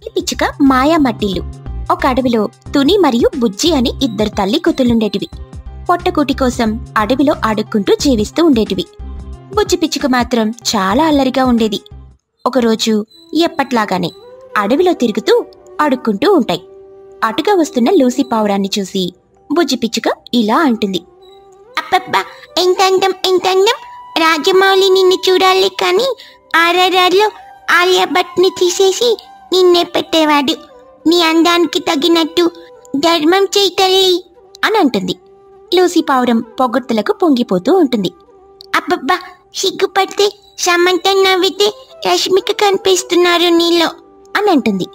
పిచ్చుక మాయా మట్టిల్లు ఒక అడవిలో తుని మరియు బుజ్జి అని ఇద్దరు తల్లి కూతులుండేటివి పొట్టకూటి కోసం అడవిలో అడుక్కుంటూ జీవిస్తూ ఉండేటివి బుజ్జి పిచ్చుక మాత్రం చాలా అల్లరిగా ఉండేది ఒకరోజు ఎప్పట్లాగానే అడవిలో తిరుగుతూ అడుక్కుంటూ ఉంటాయి అటుగా వస్తున్న లూసీ పావురాన్ని చూసి బుజ్జి పిచ్చుక ఇలా అంటుంది అబ్బబ్బా ఎంత అందం ఎంత అందం రాజమౌళి నిన్ను చూడాలి కానీ ఆర్ఆర్ఆర్లో ఆలియా భట్ని తీసేసి నిన్నే పెట్టేవాడు నీ అందానికి తగినట్టు ధర్మం చేయి తల్లి అని అంటుంది లూసీ పావురం పొగడ్తలకు పొంగిపోతూ ఉంటుంది అబ్బబ్బా సిగ్గుపడితే సమంత నవ్వితే రష్మిక కనిపిస్తున్నారు నీలో అని అంటుంది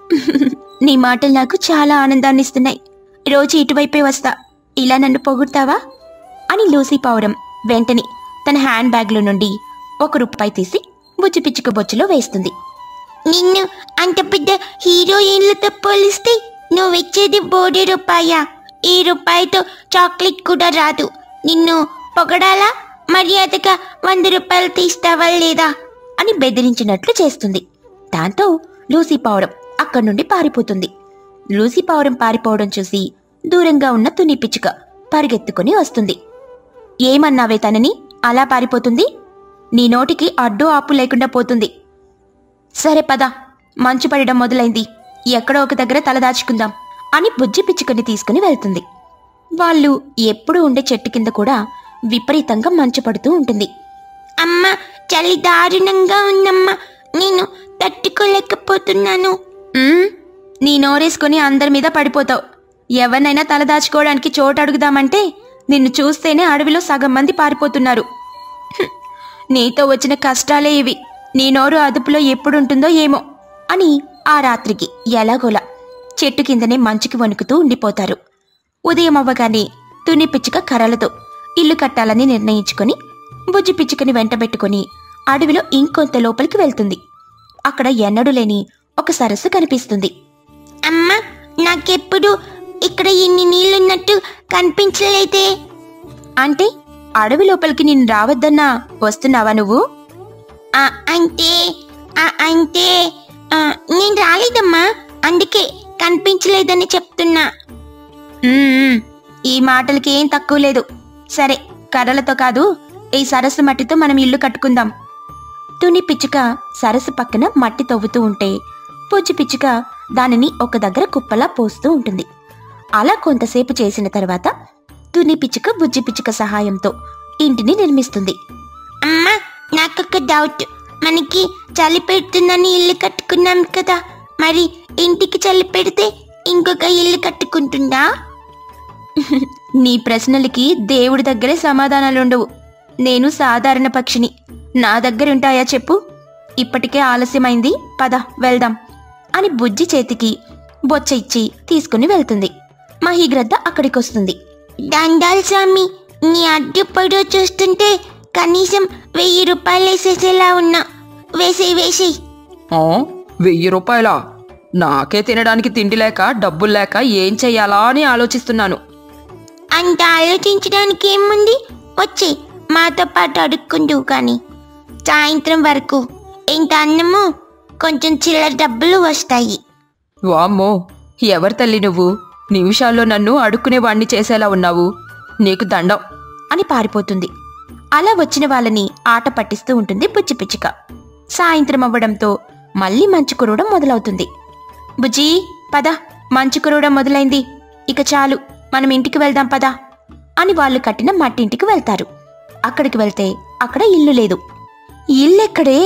నీ మాటలు నాకు చాలా ఆనందాన్ని ఇస్తున్నాయి రోజు ఇటువైపే వస్తా ఇలా నన్ను పొగుడతావా అని లూసీ పావురం వెంటనే తన హ్యాండ్ బ్యాగ్లో నుండి ఒక రూపాయి తీసి బుజ్జి పిచ్చుక బొచ్చులో వేస్తుంది నిన్ను అంత పెద్ద హీరోయిన్లతో పోలిస్తే నువ్విచ్చేది బోడి రూపాయా ఈ రూపాయితో చాక్లెట్ కూడా రాదు నిన్ను పొగడాలా మర్యాదగా వంద రూపాయలు తీస్తావా లేదా అని బెదిరించినట్లు చేస్తుంది దాంతో లూసీ పావురం అక్కడి నుండి పారిపోతుంది లూసీ పావురం పారిపోవడం చూసి దూరంగా ఉన్న తుని పిచ్చుక పరిగెత్తుకుని వస్తుంది ఏమన్నావే తనని అలా పారిపోతుంది నీ నోటికి అడ్డు ఆపు లేకుండా పోతుంది సరే పద మంచు పడడం మొదలైంది ఎక్కడో ఒక దగ్గర తలదాచుకుందాం అని బుజ్జి పిచ్చుకని తీసుకుని వెళ్తుంది వాళ్ళు ఎప్పుడూ ఉండే చెట్టు కింద కూడా విపరీతంగా మంచు పడుతూ ఉంటుంది అమ్మ చలి దారుణంగా ఉందమ్మా నేను తట్టుకోలేకపోతున్నాను "ఉమ్, నీ నోరేసుకుని అందరి మీద పడిపోతావు ఎవరినైనా తలదాచుకోవడానికి చోటు అడుగుదామంటే నిన్ను చూస్తేనే అడవిలో సగం మంది పారిపోతున్నారు "హ్మ్, నీతో వచ్చిన కష్టాలే ఇవి నీ నోరు అదుపులో ఎప్పుడుంటుందో ఏమో అని ఆ రాత్రికి ఎలాగోలా చెట్టు కిందనే మంచుకి వణుకుతూ ఉండిపోతారు ఉదయం అవ్వగానే తుని పిచ్చుక కర్రలతో ఇల్లు కట్టాలని నిర్ణయించుకొని బుజ్జి పిచ్చుకని వెంటబెట్టుకుని అడవిలో ఇంకొంత లోపలికి వెళ్తుంది అక్కడ ఎన్నడూ లేని ఒక సరస్సు కనిపిస్తుంది అమ్మ నాకెప్పుడు ఇక్కడ ఇన్ని నీళ్లున్నట్టు కనిపించలేదే అంటే అడవి లోపలికి నిన్ను రావద్దన్నా వస్తున్నావా నువ్వు ఆ, అంటే ఆ, అంటే ఆ, నేను రాలేదమ్మా అందుకే కనిపించలేదని చెప్తున్నా "ఉమ్, ఈ మాటలకి ఏం తక్కువ లేదు సరే కర్రలతో కాదు ఈ సరస్సు మట్టితో మనం ఇల్లు కట్టుకుందాం తుని పిచ్చుక సరస్సు పక్కన మట్టి తవ్వుతూ ఉంటే పుచ్చి పిచ్చుక దానిని ఒక దగ్గర కుప్పలా పోస్తూ ఉంటుంది అలా కొంతసేపు చేసిన తర్వాత తుని పిచ్చుక బుజ్జి పిచ్చుక సహాయంతో ఇంటిని నిర్మిస్తుంది అమ్మా నాకొక డౌట్ మనకి చలి పెడుతుందని ఇల్లు కట్టుకున్నాం కదా మరి ఇంటికి చలి పెడితే ఇంకొక ఇల్లు కట్టుకుంటుందా నీ ప్రశ్నలకి దేవుడి దగ్గరే సమాధానాలుండవు నేను సాధారణ పక్షిని నా దగ్గర ఉంటాయా చెప్పు ఇప్పటికే ఆలస్యమైంది పద వెళ్దాం అని బుజ్జి చేతికి బొచ్చ ఇచ్చి తీసుకుని వెళ్తుంది మహీగ్రద్ద అక్కడికొస్తుంది దండాల్ స్వామి నీ అడ్డు పొడవు చూస్తుంటే కనీసం వెయ్యి రూపాయలు వేసేసేలా ఉన్నా వేసేయి వేసేయి ఆ, వెయ్యి రూపాయలా నాకే తినడానికి తిండి లేక డబ్బులు లేక ఏం చెయ్యాలా అని ఆలోచిస్తున్నాను అంత ఆలోచించడానికి ఏముంది వచ్చి మాతో పాటు అడుక్కుందువు కానీ సాయంత్రం వరకు ఇంత అన్నము కొంచెం చిల్లర డబ్బులు వస్తాయి వామ్మో ఎవరి తల్లి నువ్వు నిమిషాల్లో నన్ను అడుక్కునేవాణ్ణి చేసేలా ఉన్నావు నీకు దండం అని పారిపోతుంది అలా వచ్చిన వాళ్ళని ఆట పట్టిస్తూ ఉంటుంది బుజ్జి పిచ్చుక సాయంత్రం అవ్వడంతో మళ్ళీ మంచు కురవడం మొదలవుతుంది బుజ్జి పద మంచు కురవడం మొదలైంది ఇక చాలు మనం ఇంటికి వెళ్దాం పద అని వాళ్ళు కట్టిన మట్టింటికి వెళ్తారు అక్కడికి వెళ్తే అక్కడ ఇల్లు లేదు ఇల్లెక్కడే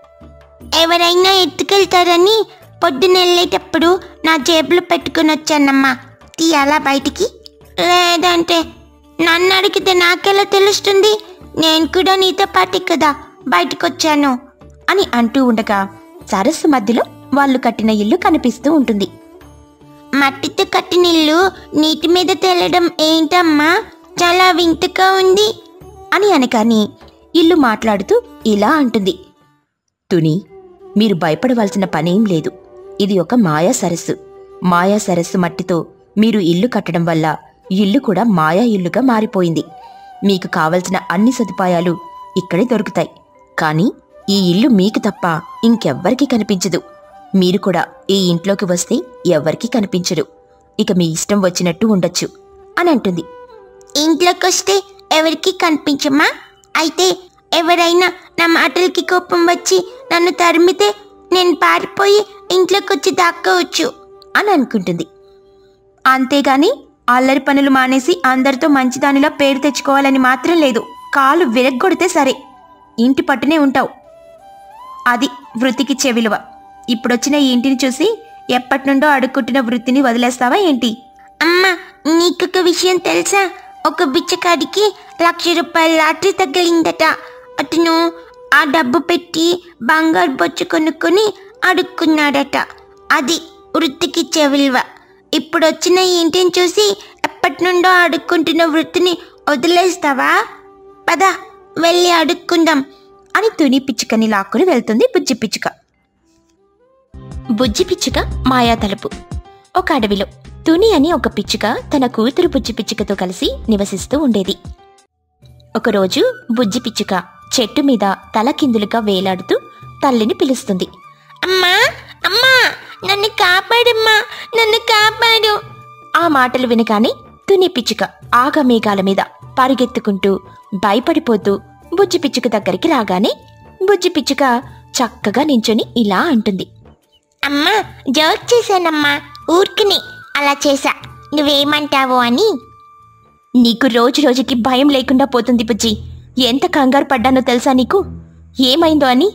ఎవరైనా ఎత్తుకెళ్తారని పొద్దున వెళ్ళేటప్పుడు నా జేబులో పెట్టుకుని వచ్చానమ్మా తీయాలా బయటికి లేదంటే నన్ను అడిగితే నాకెలా తెలుస్తుంది నేను కూడా నీతో పాటే కదా బయటకు వచ్చాను అని అంటూ ఉండగా సరస్సు మధ్యలో వాళ్ళు కట్టిన ఇల్లు కనిపిస్తూ ఉంటుంది మట్టితో కట్టిన ఇల్లు నీటి మీద తేలడం ఏంటమ్మా చాలా వింతగా ఉంది అని అనగాని ఇల్లు మాట్లాడుతూ ఇలా అంటుంది తుని మీరు భయపడవలసిన పనేం లేదు ఇది ఒక మాయా సరస్సు మాయా సరస్సు మట్టితో మీరు ఇల్లు కట్టడం వల్ల ఇల్లు కూడా మాయా ఇల్లుగా మారిపోయింది మీకు కావలసిన అన్ని సదుపాయాలు ఇక్కడే దొరుకుతాయి కానీ ఈ ఇల్లు మీకు తప్ప ఇంకెవ్వరికీ కనిపించదు మీరు కూడా ఈ ఇంట్లోకి వస్తే ఎవ్వరికీ కనిపించడు ఇక మీ ఇష్టం వచ్చినట్టు ఉండొచ్చు అని అంటుంది ఇంట్లోకి వస్తే ఎవరికి కనిపించమ్మా అయితే ఎవరైనా నా మాటలకి కోపం వచ్చి నన్ను తరిమితే నేను పారిపోయి ఇంట్లోకి వచ్చి దాక్కోవచ్చు అని అనుకుంటుంది అంతేగాని అల్లరి పనులు మానేసి అందరితో మంచిదానిలా పేరు తెచ్చుకోవాలని మాత్రం లేదు కాలు విరగ్గొడితే సరే ఇంటి పట్టునే ఉంటావు అది వృత్తికిచ్చే విలువ ఇప్పుడొచ్చిన ఈ ఇంటిని చూసి ఎప్పటి నుండో అడుక్కుంటున్న వృత్తిని వదిలేస్తావా ఏంటి అమ్మా నీకొక విషయం తెలుసా ఒక బిచ్చకాడికి లక్ష రూపాయల లాటరీ తగిలిందట అతను ఆ డబ్బు పెట్టి బంగారు బొచ్చు కొనుక్కొని అడుక్కున్నాడట అది వృత్తికిచ్చే విలువ ఇప్పుడు వచ్చిన ఈ ఇంటిని చూసి ఎప్పటి నుండో అడుక్కుంటున్న వృత్తిని వదిలేస్తావా పద వెళ్ళి అడుక్కుందాం అని తుని పిచ్చుకని లాక్కుని వెళ్తుంది బుజ్జి పిచ్చుక బుజ్జి పిచ్చుక మాయా తలుపు ఒక అడవిలో తుని అని ఒక పిచ్చుక తన కూతురు బుజ్జి పిచ్చుకతో కలిసి నివసిస్తూ ఉండేది ఒకరోజు బుజ్జి పిచ్చుక చెట్టు మీద తలకిందులుగా వేలాడుతూ తల్లిని పిలుస్తుంది అమ్మా అమ్మా నన్ను కాపాడమ్మా నన్ను కాపాడు ఆ మాటలు వినగానే తుని పిచ్చుక ఆగమేఘాల మీద పరిగెత్తుకుంటూ భయపడిపోతూ బుజ్జి పిచ్చుక దగ్గరికి రాగానే బుజ్జి పిచ్చుక చక్కగా నించొని ఇలా అంటుంది అమ్మా జోక్ చేశానమ్మా ఊరికిని అలా చేశా నువ్వేమంటావు అని నీకు రోజు రోజుకి భయం లేకుండా పోతుంది బుజ్జి ఎంత కంగారు పడ్డానో తెలుసా నీకు ఏమైందో అని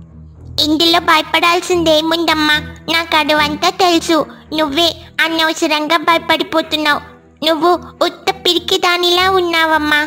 ఇందులో భయపడాల్సిందేముందమ్మా నాకు అడవంతా తెలుసు నువ్వే అనవసరంగా భయపడిపోతున్నావు నువ్వు ఉత్త పిరికి దానిలా ఉన్నావమ్మా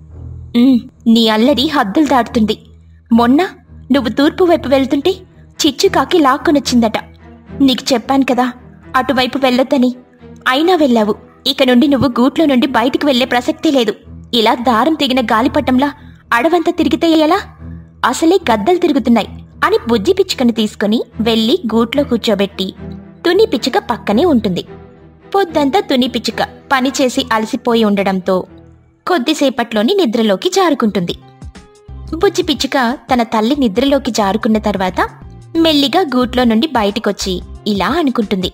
ఉమ్, నీ అల్లరి హద్దులు దాటుతుంది మొన్న నువ్వు తూర్పు వైపు వెళ్తుంటే చిచ్చుకాకి లాక్కొనొచ్చిందట నీకు చెప్పాను కదా అటువైపు వెళ్ళొద్దని అయినా వెళ్ళావు ఇక నుండి నువ్వు గూట్లో నుండి బయటికి వెళ్లే ప్రసక్తే లేదు ఇలా దారం తెగిన గాలిపటంలా అడవంతా తిరిగితే ఎలా అసలే గద్దలు తిరుగుతున్నాయి అని బుజ్జి పిచ్చుకని తీసుకుని వెళ్లి గూట్లో కూర్చోబెట్టి తుని పిచ్చుక పక్కనే ఉంటుంది పొద్దంతా తుని పిచ్చుక పనిచేసి అలసిపోయి ఉండడంతో కొద్దిసేపట్లోని నిద్రలోకి జారుకుంటుంది బుజ్జి పిచ్చుక తన తల్లి నిద్రలోకి జారుకున్న తర్వాత మెల్లిగా గూట్లో నుండి బయటికొచ్చి ఇలా అనుకుంటుంది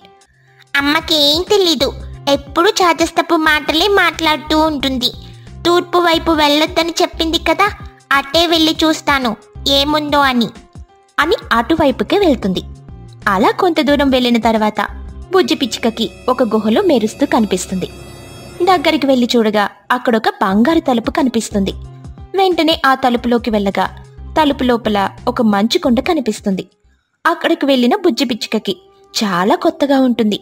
అమ్మకేం తెలీదు ఎప్పుడు చాదస్తపు మాటలే మాట్లాడుతూ ఉంటుంది తూర్పు వైపు వెళ్ళొద్దని చెప్పింది కదా అటే వెళ్ళి చూస్తాను ఏముందో అని అని అటువైపుకే వెళ్తుంది అలా కొంత దూరం వెళ్ళిన తర్వాత బుజ్జి పిచ్చుకకి ఒక గుహలో మెరుస్తూ కనిపిస్తుంది దగ్గరికి వెళ్లి చూడగా అక్కడొక బంగారు తలుపు కనిపిస్తుంది వెంటనే ఆ తలుపులోకి వెళ్ళగా తలుపు లోపల ఒక మంచు కొండ కనిపిస్తుంది అక్కడికి వెళ్ళిన బుజ్జి పిచ్చుకకి చాలా కొత్తగా ఉంటుంది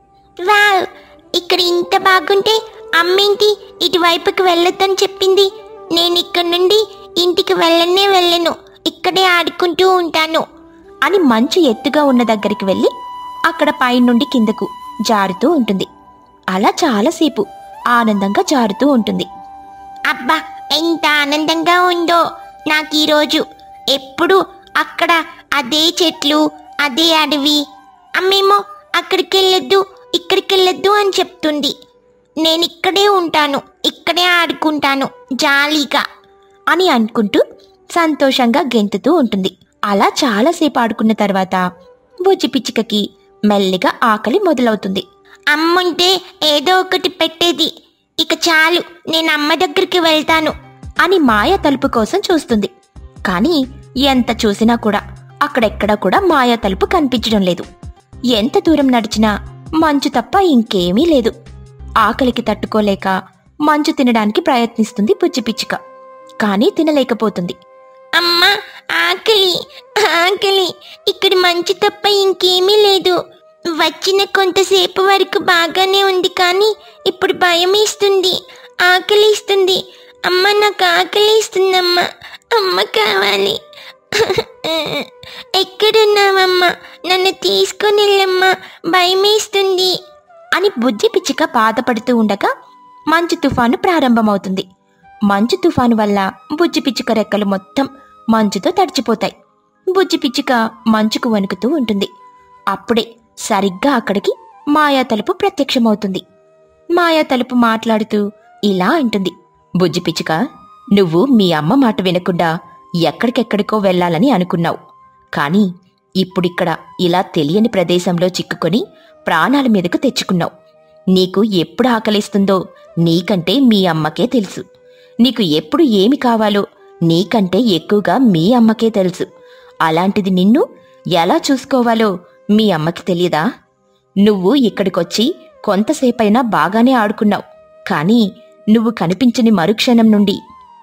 వావ్ ఇక్కడ ఇంత బాగుంటే అమ్మేంటి ఇటువైపుకి వెళ్ళొద్దని చెప్పింది నేను ఇక్కడ నుండి ఇంటికి వెళ్ళనే వెళ్ళను ఇక్కడే ఆడుకుంటూ ఉంటాను అని మంచు ఎత్తుగా ఉన్న దగ్గరికి వెళ్ళి అక్కడ పైనుండి కిందకు జారుతూ ఉంటుంది అలా చాలాసేపు ఆనందంగా జారుతూ ఉంటుంది అబ్బా ఎంత ఆనందంగా ఉందో నాకు ఈరోజు ఎప్పుడు అక్కడ అదే చెట్లు అదే అడవి అమ్మేమో అక్కడికి వెళ్ళొద్దు ఇక్కడికి వెళ్ళొద్దు అని చెప్తుంది నేను ఇక్కడే ఉంటాను ఇక్కడే ఆడుకుంటాను జాలీగా అని అనుకుంటూ సంతోషంగా గెంతుతూ ఉంటుంది అలా చాలాసేపు ఆడుకున్న తర్వాత బుజ్జి పిచ్చుకకి మెల్లిగా ఆకలి మొదలవుతుంది అమ్ముంటే ఏదో ఒకటి పెట్టేది ఇక చాలు నేను అమ్మ దగ్గరికి వెళ్తాను అని మాయ తలుపు కోసం చూస్తుంది కానీ ఎంత చూసినా కూడా అక్కడెక్కడా కూడా మాయా తలుపు కనిపించడం లేదు ఎంత దూరం నడిచినా మంచు తప్ప ఇంకేమీ లేదు ఆకలికి తట్టుకోలేక మంచు తినడానికి ప్రయత్నిస్తుంది బుజ్జి పిచ్చుక కానీ తినలేకపోతుంది అమ్మా ఆకలి ఆకలి ఇక్కడ మంచు తప్ప ఇంకేమీ లేదు వచ్చిన కొంతసేపు వరకు బాగానే ఉంది కానీ ఇప్పుడు భయం ఇస్తుంది ఆకలి ఇస్తుంది అమ్మ నాకు ఆకలి ఇస్తుందమ్మా అమ్మ కావాలి ఎక్కడున్నావమ్మా నన్ను తీసుకొని వెళ్ళమ్మా భయమేస్తుంది అని బుజ్జి పిచ్చుక బాధపడుతూ ఉండగా మంచు తుఫాను ప్రారంభమవుతుంది మంచు తుఫాను వల్ల బుజ్జి పిచ్చుక రెక్కలు మొత్తం మంచుతో తడిచిపోతాయి బుజ్జి పిచ్చుక మంచుకు వణుకుతూ ఉంటుంది అప్పుడే సరిగ్గా అక్కడికి మాయా తలుపు ప్రత్యక్షమవుతుంది మాయా తలుపు మాట్లాడుతూ ఇలా అంటుంది బుజ్జి పిచ్చుక నువ్వు మీ అమ్మ మాట వినకుండా ఎక్కడికెక్కడికో వెళ్ళాలని అనుకున్నావు కానీ ఇప్పుడిక్కడ ఇలా తెలియని ప్రదేశంలో చిక్కుకొని ప్రాణాల మీదకు తెచ్చుకున్నావు నీకు ఎప్పుడు ఆకలిస్తుందో నీకంటే మీ అమ్మకే తెలుసు నీకు ఎప్పుడు ఏమి కావాలో నీకంటే ఎక్కువగా మీ అమ్మకే తెలుసు అలాంటిది నిన్ను ఎలా చూసుకోవాలో మీ అమ్మకి తెలియదా నువ్వు ఇక్కడికొచ్చి కొంతసేపైనా బాగానే ఆడుకున్నావు కానీ నువ్వు కనిపించని మరుక్షణం నుండి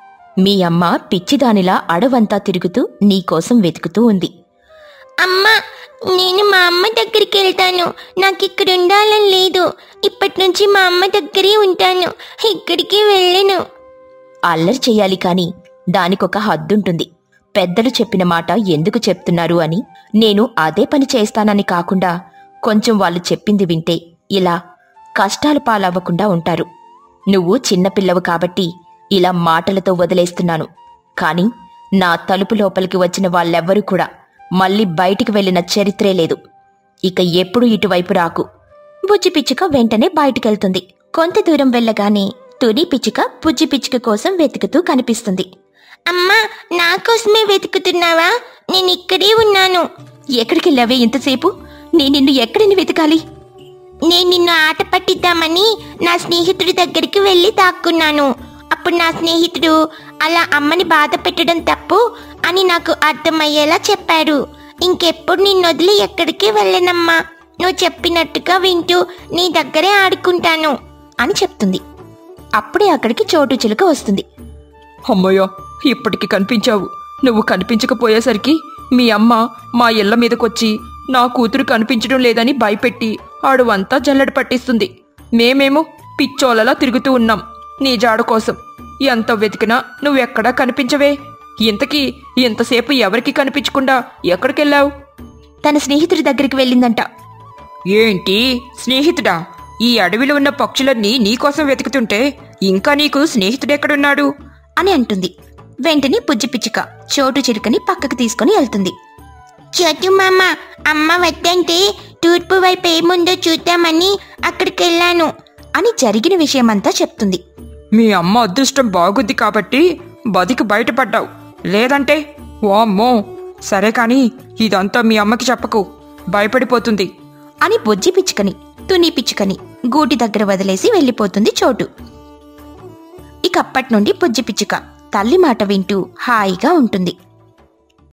మీ అమ్మ పిచ్చిదానిలా అడవంతా తిరుగుతూ నీకోసం వెతుకుతూ ఉంది అమ్మా నేను మా అమ్మ దగ్గరికి వెళ్తాను నాకు ఇక్కడ ఉండాలని లేదు ఇప్పటి నుంచి మా అమ్మ దగ్గరే ఉంటాను ఇక్కడికి వెళ్ళను అల్లరి చెయ్యాలి కాని దానికొక హద్దుంటుంది పెద్దలు చెప్పిన మాట ఎందుకు చెప్తున్నారు అని నేను అదే పని చేస్తానని కాకుండా కొంచెం వాళ్ళు చెప్పింది వింటే ఇలా కష్టాలు పాలవ్వకుండా ఉంటారు నువ్వు చిన్నపిల్లవు కాబట్టి ఇలా మాటలతో వదిలేస్తున్నాను కాని నా తలుపు లోపలికి వచ్చిన వాళ్ళెవ్వరూ కూడా మళ్ళీ బయటికి వెళ్ళిన చరిత్రే లేదు ఇక ఎప్పుడు ఇటువైపు రాకు బుజ్జి పిచ్చుక వెంటనే బయటికెళ్తుంది కొంత దూరం వెళ్ళగానే తుని పిచ్చుక బుజ్జి పిచ్చుక కోసం వెతుకుతూ కనిపిస్తుంది అమ్మా నా కోసమే వెతుకుతున్నావా నేను ఇక్కడే ఉన్నాను ఎక్కడికెళ్ళావే ఇంతసేపు నేను నిన్ను ఎక్కడిని వెతకాలి నేను నిన్ను ఆట పట్టిద్దామని నా స్నేహితుడి దగ్గరికి వెళ్ళి దాక్కున్నాను అప్పుడు నా స్నేహితుడు అలా అమ్మని బాధ పెట్టడం తప్పు అని నాకు అర్థమయ్యేలా చెప్పాడు ఇంకెప్పుడు నిన్ను వదిలి ఎక్కడికి వెళ్ళనమ్మా నువ్వు చెప్పినట్టుగా వింటూ నీ దగ్గరే ఆడుకుంటాను అని చెప్తుంది అప్పుడే అక్కడికి చోటు చిలుక వస్తుంది అమ్మయ్య ఇప్పటికి కనిపించావు నువ్వు కనిపించకపోయేసరికి మీ అమ్మ మా ఇళ్ల మీదకొచ్చి నా కూతురు కనిపించడం లేదని భయపెట్టి ఆడువంతా జల్లెడ పట్టిస్తుంది మేమేమో పిచ్చోలలా తిరుగుతూ ఉన్నాం నీ జాడ కోసం ఎంత వెతికినా నువ్వెక్కడా కనిపించవే ఇంతకీ ఇంతసేపు ఎవరికి కనిపించకుండా ఎక్కడికెళ్ళావు తన స్నేహితుడి దగ్గరికి వెళ్ళిందంట ఏంటి స్నేహితుడా ఈ అడవిలో ఉన్న పక్షులన్నీ నీకోసం వెతుకుతుంటే ఇంకా నీకు స్నేహితుడెక్కడున్నాడు అని అంటుంది వెంటనే బుజ్జి పిచ్చుక చోటు చిలుకని పక్కకు తీసుకుని వెళ్తుంది చోటు మామ అమ్మ వద్దంటే తూర్పు వైపు ఏముందో చూద్దామని అక్కడికి వెళ్ళాను అని జరిగిన విషయమంతా చెప్తుంది మీ అమ్మ అదృష్టం బాగుంది కాబట్టి బతికి బయటపడ్డావు లేదంటే ఓ అమ్మో సరే కాని ఇదంతా మీ అమ్మకి చెప్పకు భయపడిపోతుంది అని బుజ్జి పిచ్చుకని తుని పిచ్చుకని గూటి దగ్గర వదిలేసి వెళ్ళిపోతుంది చోటు ఇక అప్పటి నుండి బుజ్జి పిచ్చుక తల్లి మాట వింటూ హాయిగా ఉంటుంది